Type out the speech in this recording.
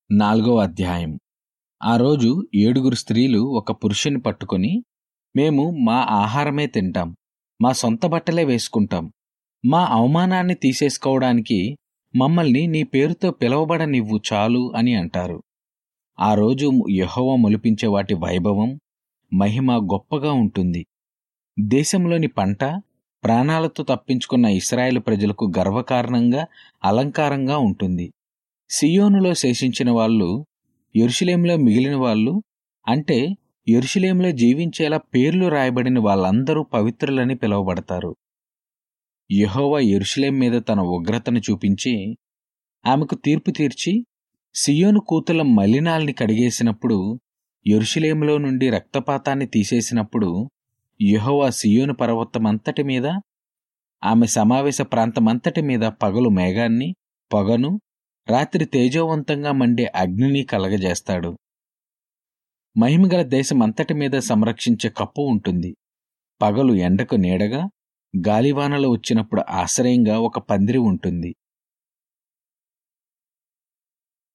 నాలుగో అధ్యాయం ఆ రోజు ఏడుగురు స్త్రీలు ఒక పురుషుని పట్టుకొని మేము మా ఆహారమే తింటాం మా సొంత బట్టలే వేసుకుంటాం మా అవమానాన్ని తీసేసుకోవడానికి మమ్మల్ని నీ పేరుతో పిలవబడనివ్వు చాలు అని అంటారు ఆ రోజు యెహోవా మొలిపించే వాటి వైభవం మహిమ గొప్పగా ఉంటుంది దేశంలోని పంట ప్రాణాలతో తప్పించుకున్న ఇస్రాయేలు ప్రజలకు గర్వకారణంగా అలంకారంగా ఉంటుంది సియోనులో శేషించిన వాళ్ళు యెరూషలేంలో మిగిలిన వాళ్ళు అంటే యెరూషలేంలో జీవించేలా పేర్లు రాయబడిన వాళ్ళందరూ పవిత్రులని పిలువబడతారు యెహోవా యెరూషలేం మీద తన ఉగ్రతను చూపించి ఆమెకు తీర్పు తీర్చి సియోను కూతుల మలినాల్ని కడిగేసినప్పుడు యెరూషలేములో నుండి రక్తపాతాన్ని తీసేసినప్పుడు యెహోవా సియోను పర్వతమంతటి మీద ఆమె సమావేశ ప్రాంతమంతటి మీద పగలు మేఘాన్ని పొగను రాత్రి తేజోవంతంగా మండే అగ్నిని కలగజేస్తాడు మహిమగల దేశం అంతటి మీద సంరక్షించే కప్పు ఉంటుంది పగలు ఎండకు నీడగా గాలివానలు వచ్చినప్పుడు ఆశ్రయంగా ఒక పందిరి ఉంటుంది